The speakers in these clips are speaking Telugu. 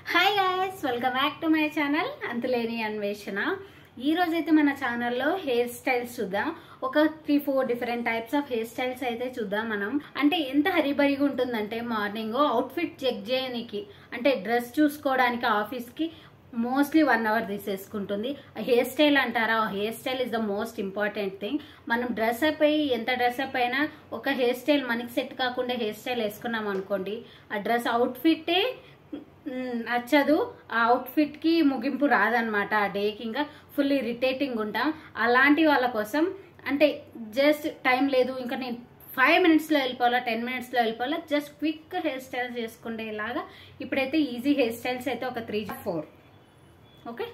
hi guys welcome back to my channel అంతులేని అన్వేషణ ఈ రోజు అయితే మన ఛానల్లో హెయిర్ స్టైల్స్ చూద్దాం ఒక three four different types of hairstyles అయితే చూద్దాం మనం అంటే ఎంత హరిబరిగా ఉంటుందంటే మార్నింగ్ అవుట్ఫిట్ చెక్ చేయడానికి అంటే డ్రెస్ చూసుకోవడానికి ఆఫీస్కి మోస్ట్లీ వన్ అవర్ తీసేసుకుంటుంది హెయిర్ స్టైల్ అంటారా hairstyle is the most important thing మనం డ్రెస్ అప్ అయ్యి ఎంత డ్రెస్ అప్ అయినా ఒక హెయిర్ స్టైల్ మనకి సెట్ కాకుండా హెయిర్ స్టైల్ వేసుకున్నాం అనుకోండి ఆ డ్రెస్ అవుట్ఫిట్టే మ్, నచ్చదు ఆ అవుట్ఫిట్ కి ముగింపు రాదనమాట ఆ డేకి ఇంకా ఫుల్ ఇరిటేటింగ్ ఉంటాం అలాంటి వాళ్ళ కోసం అంటే జస్ట్ టైం లేదు ఇంకా నేను ఫైవ్ మినిట్స్లో వెళ్ళిపోవాలా టెన్ మినిట్స్లో వెళ్ళిపోవాలా జస్ట్ క్విక్ హెయిర్ స్టైల్స్ చేసుకునేలాగా ఇప్పుడైతే ఈజీ హెయిర్ స్టైల్స్ అయితే ఒక త్రీ ఫోర్ ఓకే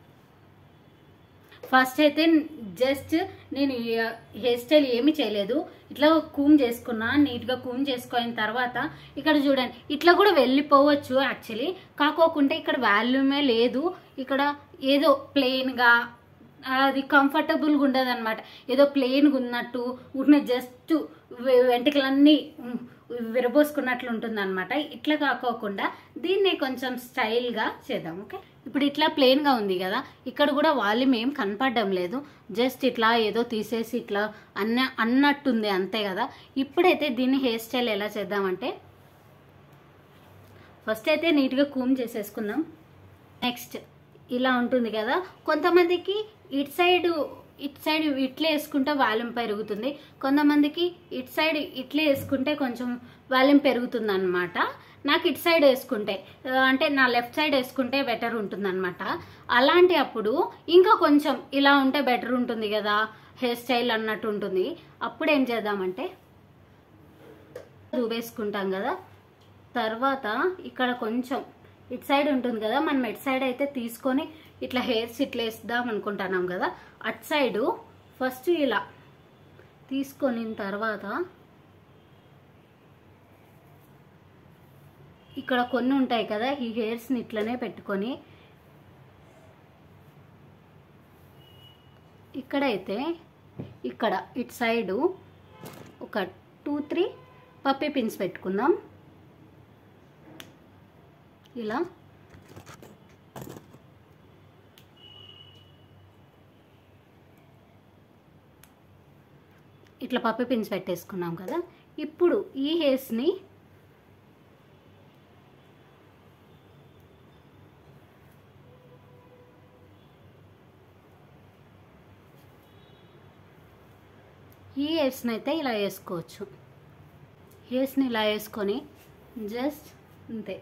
ఫస్ట్ అయితే జస్ట్ నేను ఈ హెయిర్ స్టైల్ ఏమీ చేయలేదు ఇట్లా కూమ్ చేసుకున్నా నీట్గా కూమ్ చేసుకున్న తర్వాత ఇక్కడ చూడండి ఇట్లా కూడా వెళ్ళిపోవచ్చు యాక్చువల్లీ కాకోకుంటే ఇక్కడ వాల్యూమే లేదు ఇక్కడ ఏదో ప్లెయిన్గా అది కంఫర్టబుల్గా ఉండదు అనమాట ఏదో ప్లెయిన్గా ఉన్నట్టు ఉన్న జస్ట్ వెంట్రుకలన్నీ ఉమ్, విరబోసుకున్నట్లు ఉంటుంది అనమాట ఇట్లా కాకోకుండా దీన్ని కొంచెం స్టైల్గా చేద్దాం ఓకే ఇప్పుడు ఇట్లా ప్లెయిన్గా ఉంది కదా ఇక్కడ కూడా వాల్యూమ్ ఏం కనపడడం లేదు జస్ట్ ఇట్లా ఏదో తీసేసి ఇట్లా అన్న అన్నట్టుంది అంతే కదా ఇప్పుడైతే దీన్ని హెయిర్ స్టైల్ ఎలా చేద్దామంటే ఫస్ట్ అయితే నీట్గా కూమ్ చేసేసుకుందాం నెక్స్ట్ ఇలా ఉంటుంది కదా కొంతమందికి ఇటు సైడ్ ఇటు సైడ్ ఇట్లే వేసుకుంటే వాల్యూమ్ పెరుగుతుంది కొంతమందికి ఇటు సైడ్ ఇట్లే వేసుకుంటే కొంచెం వాల్యూమ్ పెరుగుతుంది అనమాట నాకు ఇటు సైడ్ వేసుకుంటే ఆ, అంటే నా లెఫ్ట్ సైడ్ వేసుకుంటే బెటర్ ఉంటుంది అనమాట అలాంటి అప్పుడు ఇంకా కొంచెం ఇలా ఉంటే బెటర్ ఉంటుంది కదా హెయిర్ స్టైల్ అన్నట్టు ఉంటుంది అప్పుడు ఏం చేద్దామంటే వేసుకుంటాం కదా తర్వాత ఇక్కడ కొంచెం ఇటు సైడ్ ఉంటుంది కదా మనం ఇటు సైడ్ అయితే తీసుకొని ఇట్లా హెయిర్స్ ఇట్లా వేద్దాం అనుకుంటున్నాం కదా అటు సైడు ఫస్ట్ ఇలా తీసుకొని తర్వాత ఇక్కడ కొన్ని ఉంటాయి కదా ఈ హెయిర్స్ని ఇట్లనే పెట్టుకొని ఇక్కడైతే ఇక్కడ ఇటు సైడు ఒక టూ త్రీ పప్పీ పిన్స్ పెట్టుకుందాం ఇలా ఇట్లా పప్పి పిన్స్ పెట్టేసుకున్నాం కదా ఇప్పుడు ఈ హెయిర్స్ని ఈ హెయిర్స్ని అయితే ఇలా వేసుకోవచ్చు హెయిర్స్ని ఇలా వేసుకొని జస్ట్ అంతే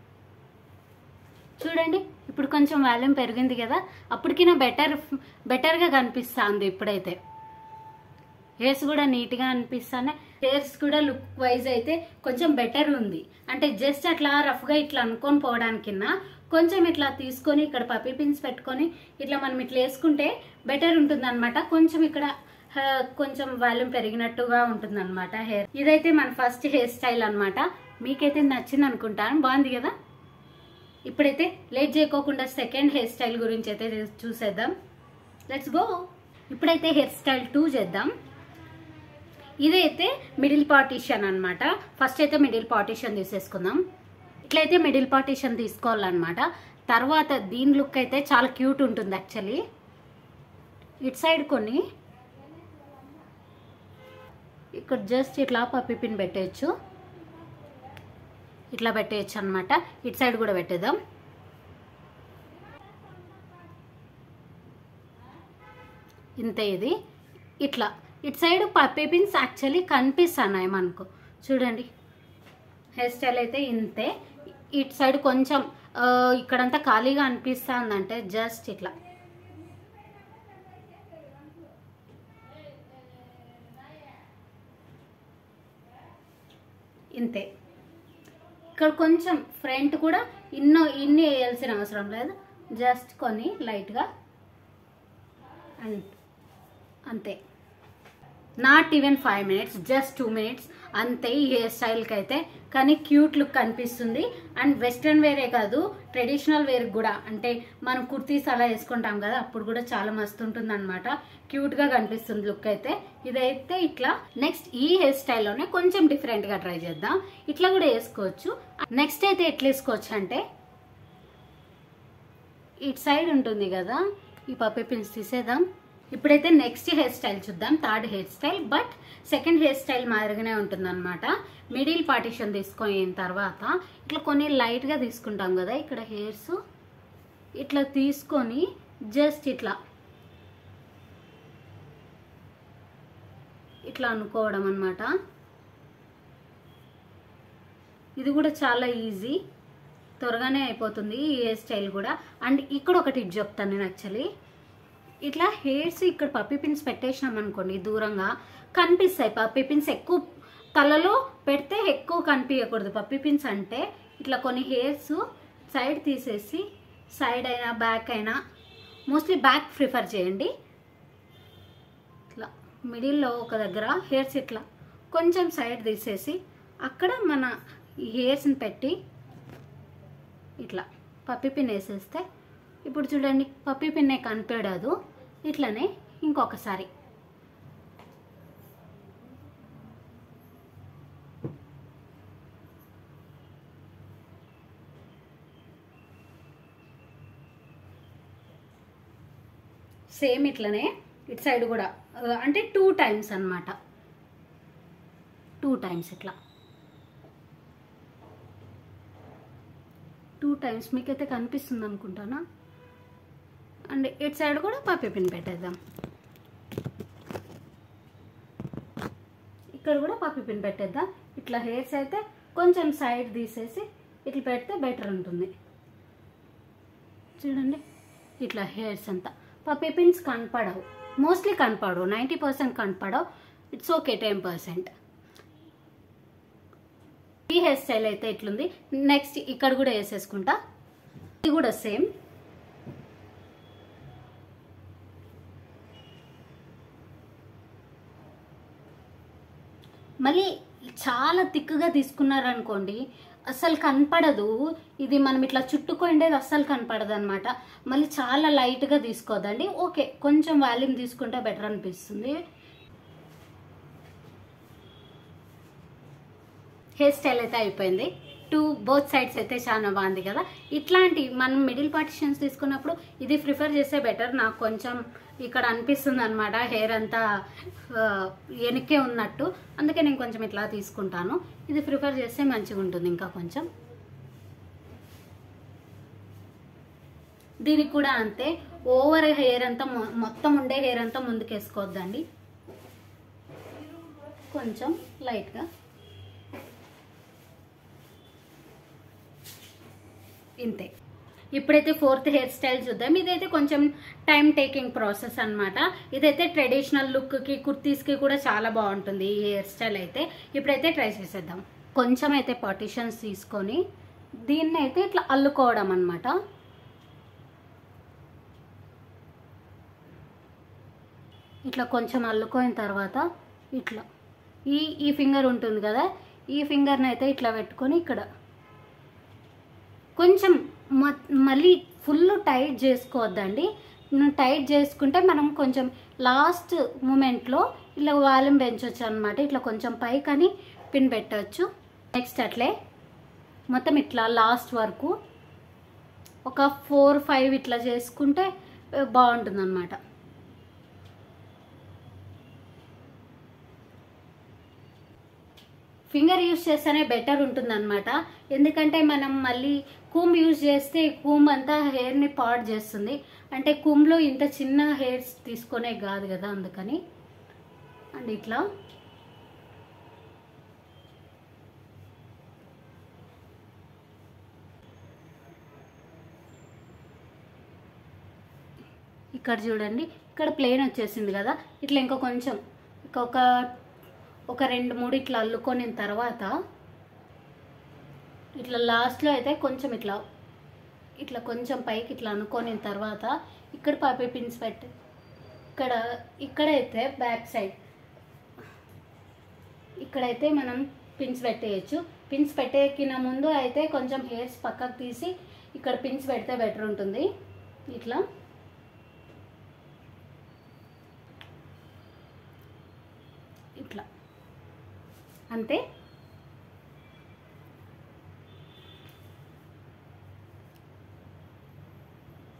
చూడండి ఇప్పుడు కొంచెం వాల్యూమ్ పెరిగింది కదా అప్పటికి నా బెటర్ బెటర్గా కనిపిస్తుంది ఇప్పుడైతే హెయిర్స్ కూడా నీట్గా అనిపిస్తానే హెయిర్స్ కూడా లుక్ వైజ్ అయితే కొంచెం బెటర్ ఉంది అంటే జస్ట్ అట్లా రఫ్గా ఇట్లా అనుకొని పోవడానికిన్నా కొంచెం ఇట్లా తీసుకొని ఇక్కడ పప్పీ పిన్స్ పెట్టుకొని ఇట్లా మనం ఇట్లా వేసుకుంటే బెటర్ ఉంటుంది అనమాట కొంచెం ఇక్కడ ఆ, కొంచెం వాల్యూమ్ పెరిగినట్టుగా ఉంటుంది అనమాట హెయిర్ ఇదైతే మన ఫస్ట్ హెయిర్ స్టైల్ అనమాట మీకైతే నచ్చింది అనుకుంటాను బాగుంది కదా ఇప్పుడైతే లేట్ చేయకోకుండా సెకండ్ హెయిర్ స్టైల్ గురించి అయితే చూసేద్దాం లెట్స్ గో ఇప్పుడైతే హెయిర్ స్టైల్ టూ చేద్దాం ఇదైతే మిడిల్ పార్టీషన్ అన్నమాట ఫస్ట్ అయితే మిడిల్ పార్టీషన్ తీసేసుకుందాం ఇట్లయితే మిడిల్ పార్టీషన్ తీసుకోవాలన్నమాట తర్వాత దీని లుక్ అయితే చాలా క్యూట్ ఉంటుంది యాక్చువల్లీ ఇటు సైడ్ కొన్ని ఇక్కడ జస్ట్ ఇట్లా పప్పి పిన్ పెట్టేయచ్చు ఇట్లా పెట్టేయచ్చు అనమాట ఇటు సైడ్ కూడా పెట్టేద్దాం ఇంతే ఇది ఇట్లా ఇటు సైడ్ పప్పీ పిన్స్ యాక్చువల్లీ కనిపిస్తున్నాయి మనకు చూడండి హెయిర్ స్టైల్ అయితే ఇంతే ఇటు సైడ్ కొంచెం ఆ, ఇక్కడంతా ఖాళీగా అనిపిస్తుందంటే జస్ట్ ఇట్లా ఇంతే ఇక్కడ కొంచెం ఫ్రంట్ కూడా ఇన్నో ఇన్ని వేయాల్సిన అవసరం లేదు జస్ట్ కొన్ని లైట్గా అండ్ అంతే not even five minutes just two minutes అంతే ఈ హెయిర్ స్టైల్కి అయితే కానీ క్యూట్ లుక్ కనిపిస్తుంది అండ్ వెస్ట్రన్ వేరే కాదు ట్రెడిషనల్ వేర్ కూడా అంటే మనం కుర్తీస్ అలా వేసుకుంటాం కదా అప్పుడు కూడా చాలా మస్తు ఉంటుంది అనమాట క్యూట్గా కనిపిస్తుంది లుక్ అయితే ఇదైతే ఇట్లా నెక్స్ట్ ఈ హెయిర్ స్టైల్లోనే కొంచెం డిఫరెంట్గా ట్రై చేద్దాం ఇట్లా కూడా వేసుకోవచ్చు నెక్స్ట్ అయితే ఎట్లా వేసుకోవచ్చు అంటే ఇటు సైడ్ ఉంటుంది కదా ఈ పప్పి పిన్స్ తీసేద్దాం ఇప్పుడైతే నెక్స్ట్ హెయిర్ స్టైల్ చూద్దాం third hair style but second hair style మాదిరిగానే ఉంటుందన్నమాట మిడిల్ పార్టిషన్ తీసుకున్న తర్వాత ఇట్లా కొన్ని లైట్గా తీసుకుంటాం కదా ఇక్కడ హెయిర్స్ ఇట్లా తీసుకొని జస్ట్ ఇట్లా ఇట్లా అనుకోవడం అనమాట ఇది కూడా చాలా ఈజీ త్వరగానే అయిపోతుంది ఈ హెయిర్ స్టైల్ కూడా అండ్ ఇక్కడ ఒకటి ఇది చెప్తాను నేను యాక్చువల్లీ ఇట్లా హెయిర్స్ ఇక్కడ పప్పి పిన్స్ పెట్టేసినాం అనుకోండి దూరంగా కనిపిస్తాయి పప్పి పిన్స్ ఎక్కువ తలలో పెడితే ఎక్కువ కనిపించకూడదు పప్పి పిన్స్ అంటే ఇట్లా కొన్ని హెయిర్స్ సైడ్ తీసేసి సైడ్ అయినా బ్యాక్ అయినా మోస్ట్లీ బ్యాక్ ప్రిఫర్ చేయండి ఇట్లా మిడిల్లో ఒక దగ్గర హెయిర్స్ ఇట్లా కొంచెం సైడ్ తీసేసి అక్కడ మన ఈ హెయిర్స్ని పెట్టి ఇట్లా పప్పి పిన్ వేసేస్తే ఇప్పుడు చూడండి పప్పి పిన్నే కనిపించదు ఇట్లనే ఇంకొకసారి సేమ్ ఇట్లనే ఇటు సైడ్ కూడా ఆ, అంటే టూ టైమ్స్ అన్నమాట టూ టైమ్స్ ఇట్లా టూ టైమ్స్ మీకైతే కనిపిస్తుంది అనుకుంటానా అండ్ ఇటు సైడ్ కూడా పప్పి పిన్ పెట్టేద్దాం ఇక్కడ కూడా పప్పి పిన్ పెట్టేద్దాం ఇట్లా హెయిర్స్ అయితే కొంచెం సైడ్ తీసేసి ఇట్లా పెడితే బెటర్ ఉంటుంది చూడండి ఇట్లా హెయిర్స్ అంతా పప్పి పిన్స్ కనపడవు మోస్ట్లీ కనపడవు నైంటీ పర్సెంట్ కనపడవు ఇట్స్ ఓకే టెన్ పర్సెంట్ ఈ హెయిర్ స్టైల్ అయితే ఇట్లుంది నెక్స్ట్ ఇక్కడ కూడా వేసేసుకుంటా ఇది కూడా సేమ్ మళ్ళీ చాలా థిక్గా తీసుకున్నారనుకోండి అస్సలు కనపడదు ఇది మనం ఇట్లా చుట్టుకోండేది అస్సలు కనపడదు అనమాట మళ్ళీ చాలా లైట్గా తీసుకోదండి ఓకే కొంచెం వాల్యూమ్ తీసుకుంటే బెటర్ అనిపిస్తుంది హెయిర్ స్టైల్ అయితే అయిపోయింది టూ బోత్ సైడ్స్ అయితే చాలా బాగుంది కదా ఇట్లాంటి మనం మిడిల్ పార్టిషన్స్ తీసుకున్నప్పుడు ఇది ప్రిఫర్ చేస్తే బెటర్ నాకు కొంచెం ఇక్కడ అనిపిస్తుంది అనమాట హెయిర్ అంతా ఆ, వెనక్కే ఉన్నట్టు అందుకే నేను కొంచెం ఇట్లా తీసుకుంటాను ఇది ప్రిఫర్ చేస్తే మంచిగా ఉంటుంది ఇంకా కొంచెం దీనికి కూడా అంతే ఓవర్ హెయిర్ అంతా మొ- మొత్తం ఉండే హెయిర్ అంతా ముందుకు వేసుకోవద్దండి కొంచెం లైట్గా ఇంతే ఇప్పుడైతే ఫోర్త్ హెయిర్ స్టైల్ చూద్దాం ఇదైతే కొంచెం టైం టేకింగ్ ప్రాసెస్ అన్నమాట ఇదైతే ట్రెడిషనల్ లుక్కి కుర్తీస్కి కూడా చాలా బాగుంటుంది ఈ హెయిర్ స్టైల్ అయితే ఇప్పుడైతే ట్రై చేసేద్దాం కొంచెం అయితే పార్టిషన్స్ తీసుకొని దీన్ని అయితే ఇట్లా అల్లుకోవడం అన్నమాట ఇట్లా కొంచెం అల్లుకోయిన తర్వాత ఇట్లా ఈ ఈ ఫింగర్ ఉంటుంది కదా ఈ ఫింగర్ని అయితే ఇట్లా పెట్టుకొని ఇక్కడ కొంచెం మ- మళ్ళీ ఫుల్ టైట్ చేసుకోవద్దండి నువ్వు టైట్ చేసుకుంటే మనం కొంచెం లాస్ట్ మూమెంట్లో ఇలా వాల్యూమ్ పెంచవచ్చు అనమాట ఇట్లా కొంచెం పైకని పిన్ పెట్టవచ్చు నెక్స్ట్ అట్లే మొత్తం ఇట్లా లాస్ట్ వరకు ఒక ఫోర్ ఫైవ్ ఇట్లా చేసుకుంటే బాగుంటుంది అనమాట ఫింగర్ యూస్ చేస్తేనే బెటర్ ఉంటుంది అనమాట ఎందుకంటే మనం మళ్ళీ కూమ్ యూజ్ చేస్తే కూమ్ అంతా హెయిర్ని పాడ్ చేస్తుంది అంటే కూమ్లో ఇంత చిన్న హెయిర్స్ తీసుకునే కాదు కదా అందుకని అండ్ ఇట్లా ఇక్కడ చూడండి ఇక్కడ ప్లేన్ వచ్చేసింది కదా ఇట్లా ఇంకా కొంచెం ఇంకొక ఒక రెండు మూడు ఇట్లా అల్లుకొని తర్వాత ఇట్లా లాస్ట్లో అయితే కొంచెం ఇట్లా ఇట్లా కొంచెం పైకి ఇట్లా అనుకొని తర్వాత ఇక్కడ పాపే పిన్స్ పెట్టి ఇక్కడ ఇక్కడైతే బ్యాక్ సైడ్ ఇక్కడైతే మనం పిన్స్ పెట్టేయచ్చు పిన్స్ పెట్టేకిన ముందు అయితే కొంచెం హెయిర్స్ పక్కకు తీసి ఇక్కడ పిన్స్ పెడితే బెటర్ ఉంటుంది ఇట్లా ఇట్లా అంతే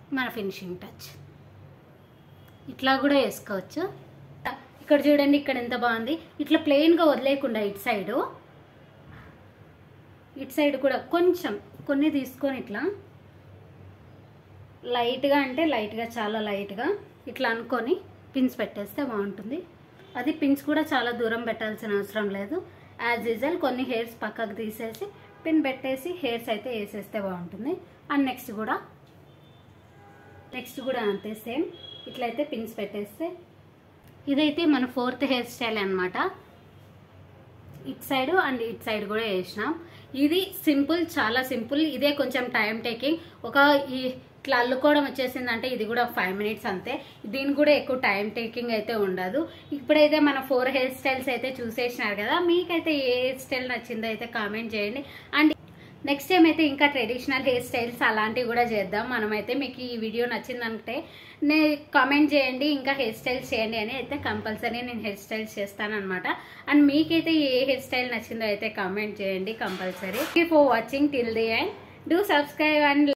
మన ఫినిషింగ్ టచ్ ఇట్లా కూడా వేసుకోవచ్చు ఇక్కడ చూడండి ఇక్కడ ఎంత బాగుంది ఇట్లా ప్లెయిన్గా వదిలేయకుండా ఇటు సైడు ఇటు సైడ్ కూడా కొంచెం కొన్ని తీసుకొని ఇట్లా లైట్గా అంటే లైట్గా చాలా లైట్గా ఇట్లా అనుకొని పిన్స్ పెట్టేస్తే బాగుంటుంది అది పిన్స్ కూడా చాలా దూరం పెట్టాల్సిన అవసరం లేదు యాజ్ యూజువల్ కొన్ని హెయిర్స్ పక్కకు తీసేసి పిన్ పెట్టేసి హెయిర్స్ అయితే వేసేస్తే బాగుంటుంది అండ్ నెక్స్ట్ కూడా నెక్స్ట్ కూడా అంతే సేమ్ ఇట్లయితే పిన్స్ పెట్టేస్తే ఇదైతే మన ఫోర్త్ హెయిర్ స్టైల్ అనమాట ఇట్ సైడ్ అండ్ ఇట్ సైడ్ కూడా వేసినాం ఇది సింపుల్ చాలా సింపుల్ ఇదే కొంచెం టైం టేకింగ్ ఒక ఈ ఇట్లా అల్లుకోవడం వచ్చేసిందంటే ఇది కూడా ఫైవ్ మినిట్స్ అంతే దీనికి కూడా ఎక్కువ టైం టేకింగ్ అయితే ఉండదు ఇప్పుడైతే మన ఫోర్ హెయిర్ స్టైల్స్ అయితే చూసేసినారు కదా మీకైతే ఏ హెయిర్ స్టైల్ నచ్చిందో అయితే కామెంట్ చేయండి అండ్ నెక్స్ట్ టైం అయితే ఇంకా ట్రెడిషనల్ హెయిర్ స్టైల్స్ అలాంటివి కూడా చేద్దాం మనమైతే మీకు ఈ వీడియో నచ్చిందంటే నే కామెంట్ చేయండి ఇంకా హెయిర్ స్టైల్స్ చేయండి అని అయితే కంపల్సరీ నేను హెయిర్ స్టైల్స్ చేస్తాను అనమాట అండ్ మీకైతే ఏ హెయిర్ స్టైల్ నచ్చిందో అయితే కామెంట్ చేయండి compulsory for watching till the and do subscribe and